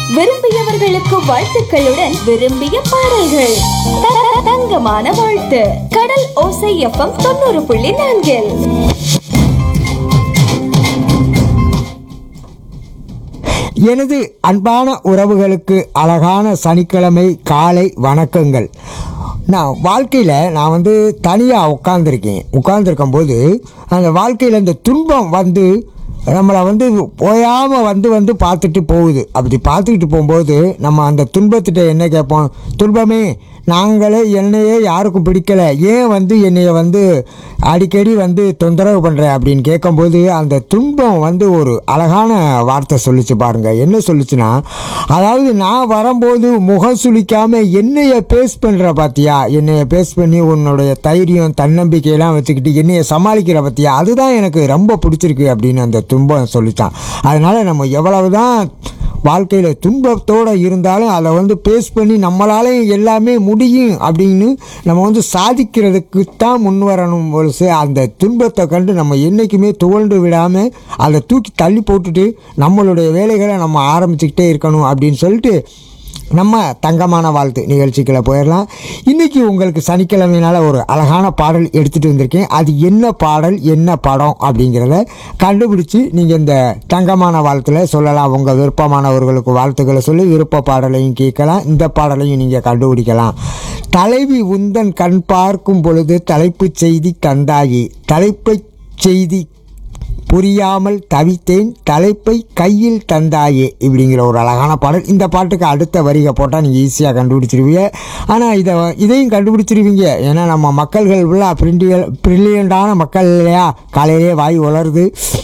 விரும்பியவர்களுக்கு வாழ்த்துக்களுடன் விரும்பிய பாடல்கள் த- தங்கமான வாழ்த்து கடல் ஓசை எஃப்எம் தொண்ணூறு புள்ளி நான்கில் எனது அன்பான உறவுகளுக்கு அழகான சனிக்கிழமை காலை வணக்கங்கள் நான் வாழ்க்கையில் நான் வந்து தனியாக உட்காந்துருக்கேன் உட்காந்துருக்கும் போது அந்த வாழ்க்கையில் இந்த துன்பம் வந்து நம்மளை வந்து ஓயாமல் வந்து வந்து பார்த்துட்டு போகுது அப்படி பார்த்துக்கிட்டு போகும்போது நம்ம அந்த துன்பத்திட்ட என்ன கேட்போம் துன்பமே நாங்களே என்னையே யாருக்கும் பிடிக்கல ஏன் வந்து என்னைய வந்து அடிக்கடி வந்து தொந்தரவு பண்ணுற அப்படின்னு கேட்கும்போது அந்த துன்பம் வந்து ஒரு அழகான வார்த்தை சொல்லிச்சு பாருங்க என்ன சொல்லுச்சுன்னா அதாவது நான் வரும்போது முகம் சுளிக்காம என்னைய பேஸ் பண்ணுற பார்த்தியா என்னைய பேஸ் பண்ணி உன்னுடைய தைரியம் தன்னம்பிக்கையெல்லாம் வச்சுக்கிட்டு என்னைய சமாளிக்கிற பார்த்தியா அதுதான் எனக்கு ரொம்ப பிடிச்சிருக்கு அப்படின்னு அந்த துன்பம் சொல்லிச்சான் அதனால நம்ம எவ்வளவுதான் வாழ்க்கையில் துன்பத்தோடு இருந்தாலும் அதை வந்து பேஸ் பண்ணி நம்மளாலையும் எல்லாமே முடியும் அப்படின்னு நம்ம வந்து சாதிக்கிறதுக்கு தான் முன் வரணும் பொழுது அந்த துன்பத்தை கண்டு நம்ம என்றைக்குமே துவண்டு விடாமல் அதை தூக்கி தள்ளி போட்டுட்டு நம்மளுடைய வேலைகளை நம்ம ஆரம்பிச்சுக்கிட்டே இருக்கணும் அப்படின்னு சொல்லிட்டு நம்ம தங்கமான வாழ்த்து நிகழ்ச்சிக்குள்ள போயிடலாம் இன்றைக்கி உங்களுக்கு சனிக்கிழமையினால ஒரு அழகான பாடல் எடுத்துகிட்டு வந்திருக்கேன் அது என்ன பாடல் என்ன படம் அப்படிங்கிறத கண்டுபிடிச்சி நீங்கள் இந்த தங்கமான வாழ்த்தில் சொல்லலாம் உங்கள் விருப்பமானவர்களுக்கு வாழ்த்துக்களை சொல்லி விருப்ப பாடலையும் கேட்கலாம் இந்த பாடலையும் நீங்கள் கண்டுபிடிக்கலாம் தலைவி உந்தன் கண் பார்க்கும் பொழுது தலைப்புச் செய்தி தந்தாயி தலைப்புச் செய்தி புரியாமல் தவித்தேன் தலைப்பை கையில் தந்தாயே இப்படிங்கிற ஒரு அழகான பாடல் இந்த பாட்டுக்கு அடுத்த வரிகை போட்டால் நீங்கள் ஈஸியாக கண்டுபிடிச்சிருவீங்க ஆனால் இதை இதையும் கண்டுபிடிச்சிருவீங்க ஏன்னா நம்ம மக்கள்கள் உள்ள பிரிண்டியல் பிரில்லியண்டான மக்கள் இல்லையா காலையிலேயே வாய் உலருது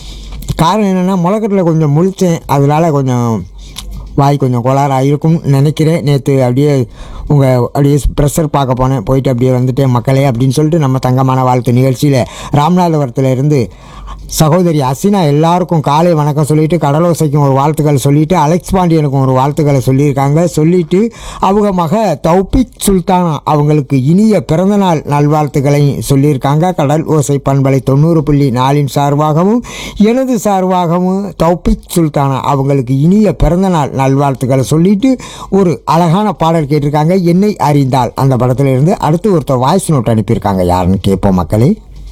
காரணம் என்னென்னா முளைக்கட்டில் கொஞ்சம் முழித்தேன் அதனால கொஞ்சம் வாய் கொஞ்சம் கோளாறாக இருக்கும்னு நினைக்கிறேன் நேற்று அப்படியே உங்கள் அப்படியே ப்ரெஷர் பார்க்க போனேன் போயிட்டு அப்படியே வந்துட்டேன் மக்களே அப்படின்னு சொல்லிட்டு நம்ம தங்கமான வாழ்த்து நிகழ்ச்சியில் ராமநாதபுரத்தில் இருந்து சகோதரி அசினா எல்லாருக்கும் காலை வணக்கம் சொல்லிட்டு கடலோசைக்கும் ஒரு வாழ்த்துக்கள் சொல்லிட்டு அலெக்ஸ் பாண்டியனுக்கும் ஒரு வாழ்த்துக்களை சொல்லியிருக்காங்க சொல்லிட்டு அவங்க மக தௌபிக் சுல்தானா அவங்களுக்கு இனிய பிறந்தநாள் நல்வாழ்த்துக்களை சொல்லியிருக்காங்க கடல் ஓசை பண்பலை தொண்ணூறு புள்ளி நாலின் சார்பாகவும் எனது சார்பாகவும் தௌபிக் சுல்தானா அவங்களுக்கு இனிய பிறந்தநாள் நல்வாழ்த்துக்களை சொல்லிட்டு ஒரு அழகான பாடல் கேட்டிருக்காங்க என்னை அறிந்தால் அந்த படத்துல இருந்து அடுத்து ஒருத்தர் வாய்ஸ் நோட் அனுப்பியிருக்காங்க யாருன்னு கேட்போம் மக்களே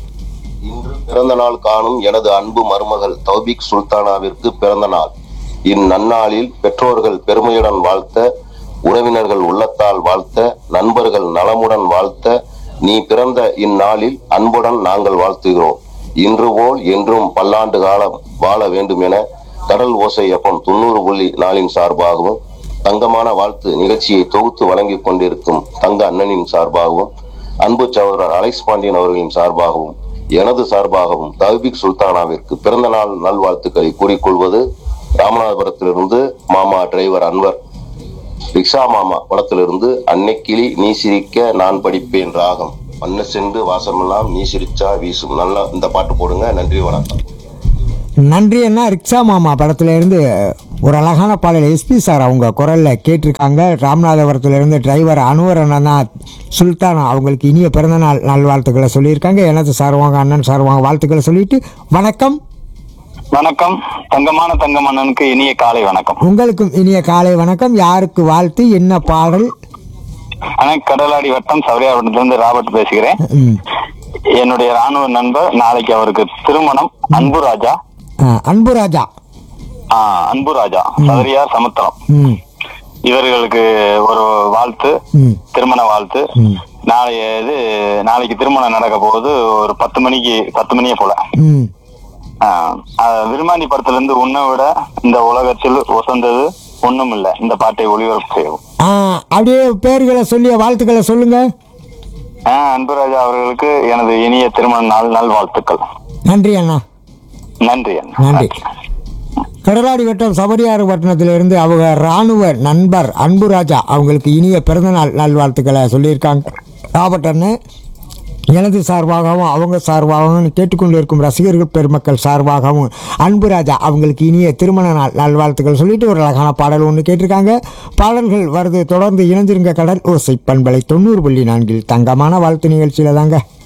இன்று பிறந்த நாள் காணும் எனது அன்பு மருமகள் தௌபிக் சுல்தானாவிற்கு பிறந்த நாள் இந்நன்னாளில் பெற்றோர்கள் பெருமையுடன் வாழ்த்த உறவினர்கள் உள்ளத்தால் வாழ்த்த நண்பர்கள் நலமுடன் வாழ்த்த நீ பிறந்த இந்நாளில் அன்புடன் நாங்கள் வாழ்த்துகிறோம் இன்று போல் என்றும் பல்லாண்டு காலம் வாழ வேண்டும் என கடல் ஓசை எப்பம் தொண்ணூறு புள்ளி நாளின் சார்பாகவும் தங்கமான வாழ்த்து நிகழ்ச்சியை தொகுத்து வழங்கிக் கொண்டிருக்கும் தங்க அண்ணனின் சார்பாகவும் அன்பு சகோதரர் அலெக்ஸ் பாண்டியன் அவர்களின் சார்பாகவும் எனது சார்பாகவும் தௌபிக் சுல்தானாவிற்கு பிறந்த நாள் நல்வாழ்த்துக்களை கூறிக்கொள்வது ராமநாதபுரத்திலிருந்து மாமா டிரைவர் அன்வர் ரிக்ஷா மாமா படத்திலிருந்து அன்னைக்கிளி நீ சிரிக்க நான் படிப்பேன் ராகம் பண்ண சென்று வாசமெல்லாம் நீ சிரிச்சா வீசும் நல்லா இந்த பாட்டு போடுங்க நன்றி வணக்கம் நன்றி அண்ணா ரிக்ஷா மாமா படத்துல இருந்து ஒரு அழகான பாடல் எஸ்பி சார் அவங்க குரலில் கேட்டிருக்காங்க ராமநாதபுரத்துலேருந்து டிரைவர் அனுவர் அண்ணா சுல்தானா அவங்களுக்கு இனிய பிறந்தநாள் நல்வாழ்த்துக்களை சொல்லியிருக்காங்க எனது சார்வாங்க அண்ணன் சார்வாங்க வாழ்த்துக்களை சொல்லிட்டு வணக்கம் வணக்கம் தங்கமான தங்கம் அண்ணனுக்கு இனிய காலை வணக்கம் உங்களுக்கும் இனிய காலை வணக்கம் யாருக்கு வாழ்த்து என்ன பாடல் அண்ணன் கடலாடி வட்டம் சௌரியாவட்டத்திலிருந்து ராபர்ட் பேசுகிறேன் ம். என்னுடைய ராணுவ நண்பர் நாளைக்கு அவருக்கு திருமணம் அன்பு ராஜா ஆ, அன்பு ராஜா ஆ, அன்பு ராஜா சௌரியார் சமுத்திரம் ம் இவர்களுக்கு ஒரு வாழ்த்து ம் திருமண வாழ்த்து ம். நாளைய இது நாளைக்கு திருமணம் நடக்க போகுது ஒரு பத்து மணிக்கு பத்து மணியே போல ம் ஆ, ஆ, விருமாண்டி படத்துல இருந்து உன்னை விட இந்த உலகத்தில் உசந்தது ஒண்ணும் இல்ல இந்த பாட்டை ஒளிபரப்பு செய்யவும் ஆ அப்படியே பேர்களை சொல்லி வாழ்த்துக்களை சொல்லுங்க ஆ, அன்புராஜா அவர்களுக்கு எனது இனிய திருமண நாள் நல் வாழ்த்துக்கள் நன்றி அண்ணா நன்றி அண்ணா நன்றி கடலாடி வட்டம் சபரியாறு பட்டணத்திலிருந்து அவங்க ராணுவ நண்பர் அன்புராஜா அவங்களுக்கு இனிய பிறந்தநாள் நல்வாழ்த்துக்களை சொல்லியிருக்காங்க ராபர்ட் எனது சார்பாகவும் அவங்க சார்பாகவும் கேட்டுக்கொண்டு இருக்கும் ரசிகர்கள் பெருமக்கள் சார்பாகவும் அன்புராஜா அவங்களுக்கு இனிய திருமண நாள் நல்வாழ்த்துக்கள் சொல்லிட்டு ஒரு அழகான பாடல் ஒன்று கேட்டிருக்காங்க பாடல்கள் வருது தொடர்ந்து இணைஞ்சிருங்க கடல் ஓசை பண்பலை தொண்ணூறு புள்ளி நான்கில் தங்கமான வாழ்த்து நிகழ்ச்சியில் தாங்க